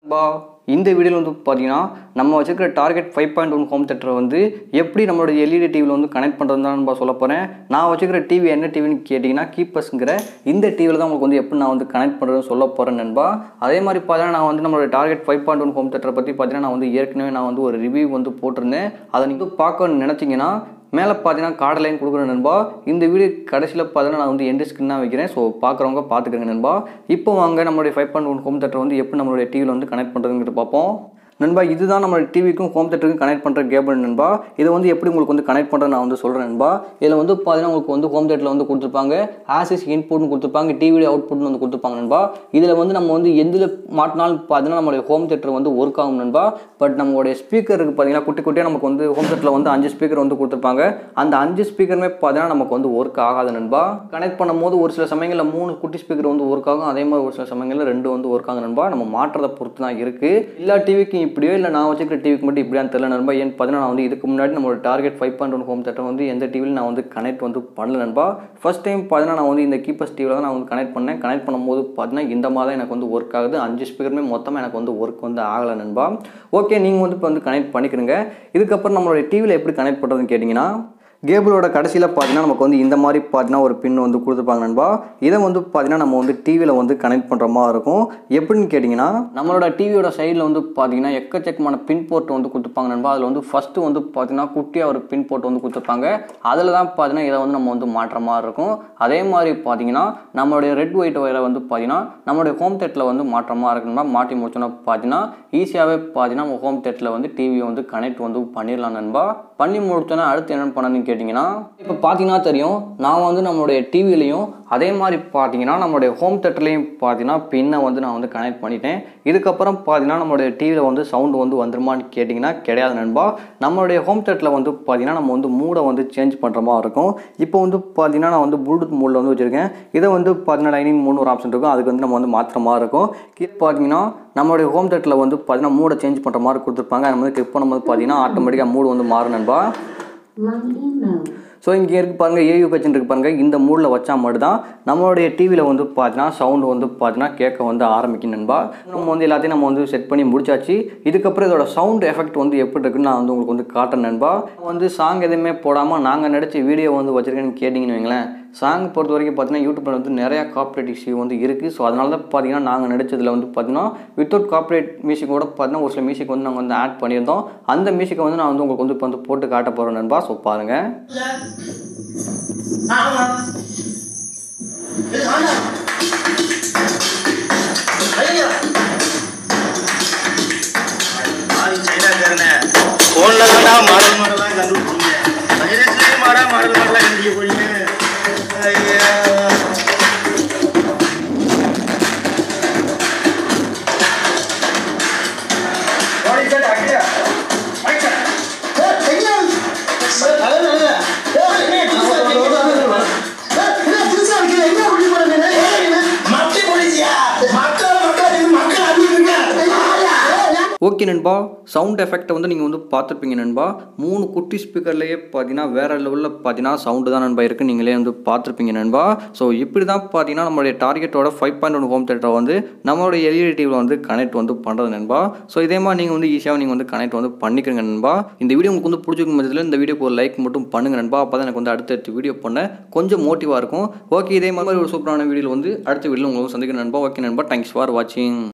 பா இந்த வீடியோவில் வந்து பார்த்தீங்கன்னா நம்ம வச்சிருக்கிற target five point one home தேட்டரை வந்து எப்படி நம்மளோட எல்இடி டிவியில் வந்து கனெக்ட் பண்ணுறது தான் நான் சொல்ல போகிறேன் நான் வச்சுக்கிற டிவி என்ன டிவின்னு கேட்டிங்கன்னா கீப்பர்ஸுங்கிற இந்த டிவியில் தான் உங்களுக்கு வந்து எப்படி நான் வந்து கனெக்ட் பண்ணுறதுன்னு சொல்ல போகிறேன் நண்பா அதே மாதிரி பார்த்தீங்கன்னா நான் வந்து நம்மளோட target five point one home தேட்டரை பற்றி பார்த்தீங்கன்னா நான் வந்து ஏற்கனவே நான் வந்து ஒரு ரிவ்யூ வந்து போட்டிருந்தேன் அதை நீங்கள் பார்க்கணும்னு நினச்சிங்கன்னா மேலே பார்த்தீங்கன்னா கார்டு லைன் கொடுக்குறேன் நண்பா இந்த வீடியோ கடைசியில் பார்த்தீங்கன்னா நான் வந்து எண்டு ஸ்கின் தான் வைக்கிறேன் ஸோ பார்க்குறவங்க பார்த்துக்கங்க நண்பா இப்போ வாங்க நம்மளுடைய five point one home theatre வந்து எப்படி நம்மளுடைய டிவியில் வந்து கனெக்ட் பண்ணுறதுங்கிறது பார்ப்போம் நண்பா இதுதான் நம்ம டிவிக்கும் ஹோம் தேட்டருக்கும் கனெக்ட் பண்ணுற கேபிள் நண்பா இதை வந்து எப்படி உங்களுக்கு வந்து கனெக்ட் பண்ணுறது நான் வந்து சொல்கிறேன் நண்பா இதில் வந்து பார்த்தீங்கன்னா உங்களுக்கு வந்து ஹோம் தேட்டரில் வந்து கொடுத்துருப்பாங்க ஆசிஸ் இன்புட்னு கொடுத்துருப்பாங்க டிவி அவுட்புட்னு வந்து கொடுத்துருப்பாங்க நண்பா இதில் வந்து நம்ம வந்து எந்தில் மாட்டினாலும் பார்த்தீங்கன்னா நம்மளுடைய ஹோம் தேட்டர் வந்து ஒர்க் ஆகும் நண்பா பட் நம்மளுடைய ஸ்பீக்கருக்கு பார்த்தீங்கன்னா குட்டி குட்டியாக நமக்கு வந்து ஹோம் தேட்டரில் வந்து அஞ்சு ஸ்பீக்கர் வந்து கொடுத்துருப்பாங்க அந்த அஞ்சு ஸ்பீக்கருமே பார்த்தீங்கன்னா நமக்கு வந்து ஒர்க் ஆகாது நண்பா கனெக்ட் பண்ணும்போது ஒரு சில சமயங்களில் மூணு குட்டி ஸ்பீக்கர் வந்து ஒர்க் ஆகும் அதே மாதிரி ஒரு சில சமயங்களில் ரெண்டு வந்து ஒர்க் ஆகும் நண்பா நம்ம மாற்றதை பொறுத்து தான் இருக்குது எல்லா டிவிக்கும் இப்படியோ இல்லை நான் வச்சுக்கிற டிவிக்கு மட்டும் இப்படியான்னு தெரியல நண்பா ஏன்னு பார்த்தீங்கன்னா நான் வந்து இதுக்கு முன்னாடி நம்மளோட target five point one home theatre வந்து எந்த டிவியில் நான் வந்து கனெக்ட் வந்து பண்ணல நண்பா ஃபர்ஸ்ட் டைம் பார்த்தீங்கன்னா நான் வந்து இந்த கீப்பர்ஸ் டிவியில் தான் நான் வந்து கனெக்ட் பண்ணேன் கனெக்ட் பண்ணும்போது பார்த்தீங்கன்னா இந்த மாதிரி தான் எனக்கு வந்து ஒர்க் ஆகுது அஞ்சு ஸ்பீக்கருமே மொத்தமாக எனக்கு வந்து ஒர்க் வந்து ஆகலை நண்பா ஓகே நீங்கள் வந்து இப்போ வந்து கனெக்ட் பண்ணிக்கிறீங்க இதுக்கப்புறம் நம்மளுடைய டிவியில் எப்படி கனெக்ட் பண்ணுறதுன்னு கேட்டிங்கன்னா கேபிளோட கடைசியில் பார்த்தீங்கன்னா நமக்கு வந்து இந்த மாதிரி பார்த்தீங்கன்னா ஒரு பின் வந்து கொடுத்துருப்பாங்க நண்பா இதை வந்து பார்த்தீங்கன்னா நம்ம வந்து டிவியில் வந்து கனெக்ட் பண்ணுற மாதிரி இருக்கும் எப்படின்னு கேட்டிங்கன்னா நம்மளோட டிவியோட சைடில் வந்து பார்த்தீங்கன்னா எக்கச்சக்கமான பின் போர்ட் வந்து கொடுத்துருப்பாங்க நண்பா அதில் வந்து ஃபஸ்ட்டு வந்து பார்த்தீங்கன்னா குட்டியாக ஒரு பின் போர்ட் வந்து கொடுத்துருப்பாங்க அதில் தான் பார்த்தீங்கன்னா இதை வந்து நம்ம வந்து மாட்டுற மாதிரி இருக்கும் அதே மாதிரி பார்த்தீங்கன்னா நம்மளுடைய ரெட் ஒயிட் ஒயரை வந்து பார்த்தீங்கன்னா நம்மளுடைய ஹோம் தேட்டில் வந்து மாற்ற மாதிரி இருக்கணும்னா மாட்டி முடிச்சோன்னா பார்த்தீங்கன்னா ஈஸியாகவே பார்த்தீங்கன்னா நம்ம ஹோம் தேட்டில் வந்து டிவியை வந்து கனெக்ட் வந்து பண்ணிடலாம் நண்பா பண்ணி முடிச்சோன்னா அடுத்து என்ன பண்ணணும்னு கேட்டிங்கன்னா இப்போ பார்த்தீங்கன்னா தெரியும் நான் வந்து நம்மளுடைய டிவிலையும் அதே மாதிரி பார்த்தீங்கன்னா நம்மளுடைய ஹோம் தேட்டர்லையும் பார்த்தீங்கன்னா பின்னை வந்து நான் வந்து கனெக்ட் பண்ணிட்டேன் இதுக்கப்புறம் பார்த்தீங்கன்னா நம்மளுடைய டிவியில் வந்து சவுண்டு வந்து வந்துருமான்னு கேட்டிங்கன்னா கிடையாது நண்பா நம்மளுடைய ஹோம் தேட்டரில் வந்து பார்த்தீங்கன்னா நம்ம வந்து மூடை வந்து சேஞ்ச் பண்ணுற மாதிரி இருக்கும் இப்போ வந்து பார்த்தீங்கன்னா நான் வந்து ப்ளூடூத் மூடில் வந்து வச்சுருக்கேன் இதை வந்து பார்த்தீங்கன்னா லைனிங் மூணு ஒரு ஆப்ஷன் இருக்கும் அதுக்கு வந்து நம்ம வந்து மாற்றுற மாதிரி இருக்கும் இது பார்த்தீங்கன்னா நம்மளுடைய ஹோம் தேட்டரில் வந்து பார்த்தீங்கன்னா மூடை சேஞ்ச் பண்ணுற மாதிரி கொடுத்துருப்பாங்க நம்ம வந்து கிளிக் பண்ணும்போது பார்த்தீங்கன்னா ஆட்டோமேட்டிக்காக மூடு வந்து மாறும் நண்பா Line in mode. ஸோ இங்கே இருக்கு பாருங்க ஏயு கட்சின்னு இருக்கு பாருங்க இந்த மூடில் வச்சா மட்டும்தான் நம்மளுடைய டிவியில் வந்து பார்த்தீங்கன்னா சவுண்டு வந்து பார்த்தீங்கன்னா கேட்க வந்து ஆரம்பிக்கும் நண்பா நம்ம வந்து எல்லாத்தையும் நம்ம வந்து செட் பண்ணி முடிச்சாச்சு இதுக்கப்புறம் இதோட சவுண்ட் எஃபெக்ட் வந்து எப்படி இருக்குன்னு நான் வந்து உங்களுக்கு வந்து காட்டுறேன் நண்பா வந்து சாங் எதுவுமே போடாமல் நாங்கள் நடிச்ச வீடியோ வந்து வச்சிருக்கேன்னு கேட்டிங்கன்னு வைங்களேன் சாங் பொறுத்த வரைக்கும் பார்த்தீங்கன்னா யூடியூப்ல வந்து நிறையா காப்பரேட் இஷ்யூ வந்து இருக்குது ஸோ அதனால தான் பார்த்தீங்கன்னா நாங்கள் நடிச்சதில் வந்து பார்த்தீங்கன்னா வித்தவுட் காப்பரேட் மியூசிக்கோட பார்த்தீங்கன்னா ஒரு சில மியூசிக் வந்து நாங்கள் வந்து ஆட் பண்ணியிருந்தோம் அந்த மியூசிக்கை வந்து நான் வந்து உங்களுக்கு வந்து இப்போ வந்து போட்டு காட்ட போகிறேன் நண்பா ஸோ பாருங்கள் ஆமா இது ஆனா ஐயா ஆதி சைனாக்காரனே போன்ல தான் மாடல் மாடலாம் கண்டுபிடிச்சீங்க வைரஸ்லயே மாடல் மாடல் மாடலாம் கண்டுபிடிக்க போறீங்க ஐயா What is that idea? Right sir. Hey, ஐயா. சார், அதான் அதான். ஏய், என்ன புதுசா இருக்கு? என்ன புதுசா இருக்கு? என்ன அப்படி பண்ணுங்க? ஏய், மக்கள் போலீஸியா? மக்கள் மக்கள் இது மக்கள் அறிவிங்க. ஓகே நண்பா சவுண்ட் எஃபெக்ட்டை வந்து நீங்கள் வந்து பார்த்துருப்பீங்க நண்பா மூணு குட்டி ஸ்பீக்கர்லேயே பார்த்தீங்கன்னா வேறு லெவலில் பார்த்தீங்கன்னா சவுண்டு தான் நண்பா இருக்குது நீங்களே வந்து பார்த்துருப்பீங்க நண்பா ஸோ இப்படி தான் பார்த்தீங்கன்னா நம்மளுடைய டார்கெட்டோட ஃபைவ் பாயிண்ட் ஒன் ஹோம் தேட்டரை வந்து நம்மளுடைய எல்இடி டிவியில் வந்து கனெக்ட் வந்து பண்ணுறது நண்பா ஸோ இதே மாதிரி நீங்கள் வந்து ஈஸியாக நீங்கள் வந்து கனெக்ட் வந்து பண்ணிக்கிறீங்க நண்பா இந்த வீடியோ உங்களுக்கு வந்து பிடிச்சிருக்கும் பட்சத்தில் இந்த வீடியோக்கு ஒரு லைக் மட்டும் பண்ணுங்க நண்பா அப்போ தான் எனக்கு வந்து அடுத்தடுத்து வீடியோ பண்ண கொஞ்சம் மோட்டிவாக இருக்கும் ஓகே இதே மாதிரி ஒரு சூப்பரான வீடியோ வந்து அடுத்த வீடியோ உங்களுக்கு சந்திக்கிறேன் நண்பா ஓகே நண்பா தேங்க்ஸ் ஃபார் வாட்சிங்